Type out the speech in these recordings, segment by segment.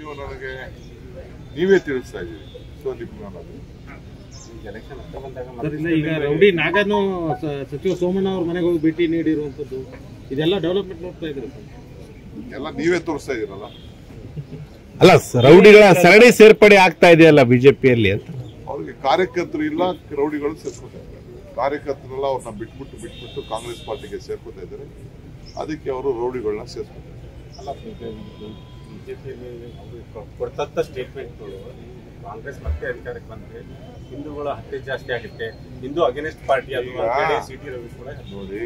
ನೀವು ನನಗೆ ನೀವೇ ತಿಳಿಸ್ತಾ ಇದ್ದೀರಿ ಸೊ ನಿಮ್ಗೆ ನಾನು ಅದು ಎಲೆಕ್ಷನ್ ಹತ್ರ ಬಂದಾಗ ಸರ್, ಇಲ್ಲ ಈಗ ರೌಡಿ ನಾಗನು ಸ- ಸಚಿವ ಸೋಮಣ್ಣ ಅವ್ರ ಮನೆಗೆ ಹೋಗಿ ಭೇಟಿ ನೀಡಿರುವಂತದ್ದು ಇದೆಲ್ಲ ಡೆವಲಪ್ಮೆಂಟ್ ನೋಡ್ತಾ ಇದ್ರು ಸರ್ ಎಲ್ಲ ನೀವೇ ತೋರಿಸ್ತಾ ಇದ್ದೀರಲ್ಲ ಅಲ್ಲ ರೌಡಿಗಳ ಸರಣಿ ಸೇರ್ಪಡೆ ಆಗ್ತಾ ಇದೆಯಲ್ಲ ಬಿಜೆಪಿಯಲ್ಲಿ ಅಂತ ಅವ್ರಿಗೆ ಕಾರ್ಯಕರ್ತರು ಇಲ್ಲ ರೌಡಿಗಳು ಸೇರ್ಕೊತಾ ಇದ್ದಾರೆ ಕಾರ್ಯಕರ್ತರೆಲ್ಲ ಅವ್ರನ್ನ ಬಿಟ್ಬಿಟ್ಟು ಬಿಟ್ಬಿಟ್ಟು ಕಾಂಗ್ರೆಸ್ ಪಾರ್ಟಿಗೆ ಸೇರ್ಕೊತಾ ಇದ್ದಾರೆ ಅದಕ್ಕೆ ಅವರು ರೌಡಿಗಳನ್ನ ಸೇರ್ಕೊತಾರೆ ಅಲ್ಲ ಬಿಜೆಪಿಯಲ್ಲಿ ಕೊಡ್ತಂತ ಸ್ಟೇಟ್ಮೆಂಟ್ಗಳು ಕಾಂಗ್ರೆಸ್ ಮತ್ತೆ ಅಧಿಕಾರಕ್ಕೆ ಬಂದ್ರೆ ಹಿಂದೂಗಳ ಹತ್ಯೆ ಜಾಸ್ತಿ ಆಗುತ್ತೆ ಹಿಂದೂ ಅಗೇನೆಸ್ಟ್ ಪಾರ್ಟಿ ಅದು ಅಂತೇಳಿ ಸಿ ಟಿ ರವಿ ಕೂಡ ನೋಡಿ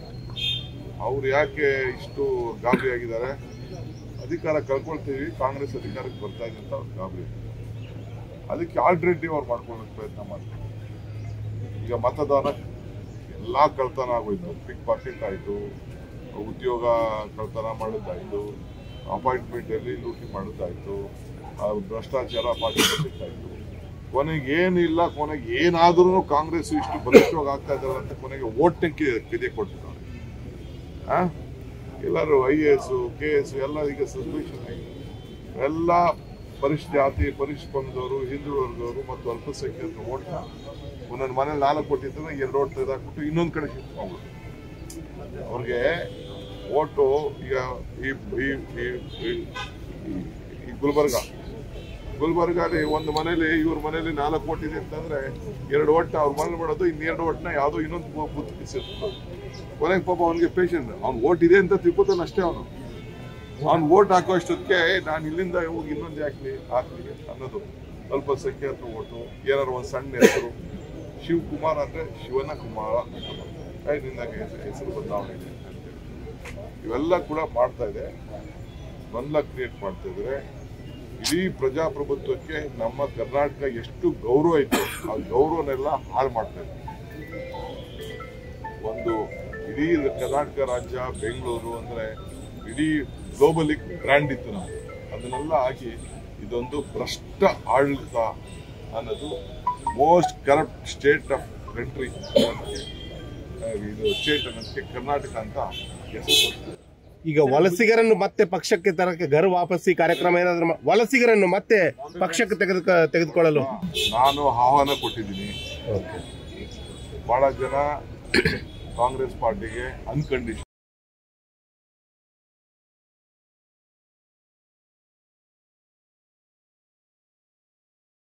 ಅವ್ರು ಯಾಕೆ ಇಷ್ಟು ಗಾಬರಿ ಆಗಿದ್ದಾರೆ ಅಧಿಕಾರ ಕಳ್ಕೊಳ್ತೀವಿ ಕಾಂಗ್ರೆಸ್ ಅಧಿಕಾರಕ್ಕೆ ಬರ್ತಾ ಇದೆ ಅಂತ ಅವ್ರು ಗಾಬರಿ ಅದಕ್ಕೆ ಆಲ್ಟರ್ನೇಟಿವ್ ಅವ್ರು ಮಾಡ್ಕೊಳ್ಳೋಕೆ ಪ್ರಯತ್ನ ಮಾಡ್ತಾರೆ ಈಗ ಮತದಾನ ಎಲ್ಲಾ ಕಳ್ತನ ಆಗೋಯ್ತು ಪಿಕ್ ಪಾಕೆಟ್ ಆಯ್ತು ಉದ್ಯೋಗ ಕಳ್ತನ ಮಾಡೋದಾಯ್ತು ಅಪಾಯಿಂಟ್ಮೆಂಟ್ ಅಲ್ಲಿ ಲೂಟಿ ಮಾಡೋದಾಯ್ತು ಆ ಭ್ರಷ್ಟಾಚಾರ ಪಾರ್ಟಿಸಿಪೇಟ್ ಆಯ್ತು ಕೊನೆಗೆ ಏನಿಲ್ಲ ಕೊನೆಗೆ ಏನಾದ್ರೂ ಕಾಂಗ್ರೆಸ್ ಇಷ್ಟು ಬಲಿಷ್ಠವಾಗಿ ಆಗ್ತಾ ಇದ್ದಾರೆ ಅಂತ ಕೊನೆಗೆ ಓಟ್ನ ಕಿದೆ ಕೊಟ್ಟಿದ್ದಾರೆ ಆ? ಎಲ್ಲರೂ I A S K S ಎಲ್ಲ ಈಗ ಸಸ್ಪೆನ್ಷನ್ ಆಗಿದೆ ಎಲ್ಲ ಪರಿಶ್ ಜಾತಿ ಪರಿಶ್ ಪಂಗದವರು ಹಿಂದೂ ವರ್ಗದವರು ಮತ್ತು ಅಲ್ಪಸಂಖ್ಯಾತರ ಓಟ್ನ ಒಂದೊಂದು ಮನೇಲಿ ನಾಲ್ಕು ಕೊಟ್ಟಿದ್ರೆ ಎರಡು ಓಟ್ ತೆಗೆದಾಕ್ಬಿಟ್ಟು ಇನ್ನೊಂದು ಕಡೆ ಶಿಫ್ಟ್ ಮಾಡ್ಬಿಟ್ಟು ಅವ್ರಿಗೆ ಓಟು ಈಗ ಈ ಈ- ಈ- ಈ- ಈ ಗುಲ್ಬರ್ಗ ಗುಲ್ಬರ್ಗಾಲಿ ಒಂದು ಮನೇಲಿ ಇವ್ರ ಮನೇಲಿ ನಾಲ್ಕು ಓಟ್ ಇದೆ ಅಂತಂದ್ರೆ ಎರಡು ಓಟ್ನ ಅವ್ರ ಮನೇಲಿ ಮಾಡೋದು ಇನ್ನೆರಡು ಓಟ್ನ ಯಾವುದೋ ಇನ್ನೊಂದು ಬೂತ್ ಸೇರ್ಸ್ತಾರೆ ಕೊನೆಗೆ ಪಾಪ ಅವನಿಗೆ ಪೇಷಂಟ್ ಅವ್ನು ಓಟ್ ಇದೆ ಅಂತ ತಿಳ್ಕೊತಾನೆ ಅಷ್ಟೇ ಅವನು ಅವ್ನು ಓಟ್ ಹಾಕೋ ಅಷ್ಟೊತ್ತಿಗೆ ನಾನು ಇಲ್ಲಿಂದ ಹೋಗಿ ಇನ್ನೊಂದು ಹಾಕ್ಲಿ ಹಾಕ್ಲಿ ಅನ್ನೋದು ಅಲ್ಪಸಂಖ್ಯಾತ ಓಟು ಏನಾರು ಒಂದು ಸಣ್ಣ ಹೆಸರು ಶಿವಕುಮಾರ್ ಅಂದ್ರೆ ಶಿವನ ಕುಮಾರ ನಿಂದಾಗ ಹೆಸರು ಬದಲಾವಣೆ ಇದೆ ಅಂತೇಳಿ. ಇವೆಲ್ಲ ಕೂಡ ಮಾಡ್ತಾ ಇದೆ ಗೊಂದಲ ಕ್ರಿಯೇಟ್ ಮಾಡ್ತಾ ಇದ್ರೆ ಇಡೀ ಪ್ರಜಾಪ್ರಭುತ್ವಕ್ಕೆ ನಮ್ಮ ಕರ್ನಾಟಕ ಎಷ್ಟು ಗೌರವ ಇತ್ತು ಆ ಗೌರವನೆಲ್ಲ ಹಾಳು ಮಾಡ್ತಾ ಇದೆ ಒಂದು ಇಡೀ ಕರ್ನಾಟಕ ರಾಜ್ಯ ಬೆಂಗಳೂರು ಅಂದ್ರೆ ಇಡೀ ಗ್ಲೋಬಲಿ ಬ್ರ್ಯಾಂಡ್ ಇತ್ತು ನಮ್ದು ಅದನ್ನೆಲ್ಲ ಆಗಿ ಇದೊಂದು ಭ್ರಷ್ಟ ಆಡಳಿತ ಅನ್ನೋದು most corrupt state of country ಇದು ಸ್ಟೇಟ್ ಅನ್ನೋದಕ್ಕೆ ಕರ್ನಾಟಕ ಅಂತ ಹೆಸರು ಕೊಡ್ತಾರೆ ಈಗ ವಲಸಿಗರನ್ನು ಮತ್ತೆ ಪಕ್ಷಕ್ಕೆ ತರಕ್ಕೆ ಗರ್ ವಾಪಸಿ ಕಾರ್ಯಕ್ರಮ ಏನಾದ್ರು ಮಾ- ವಲಸಿಗರನ್ನು ಮತ್ತೆ ಪಕ್ಷಕ್ಕೆ ತೆಗೆದು ತೆಗೆದುಕೊಳ್ಳಲು ನಾನು ಆಹ್ವಾನ ಕೊಟ್ಟಿದ್ದೀನಿ ಬಹಳ ಜನ ಕಾಂಗ್ರೆಸ್ ಪಾರ್ಟಿಗೆ ಅನ್ಕಂಡೀಷನ್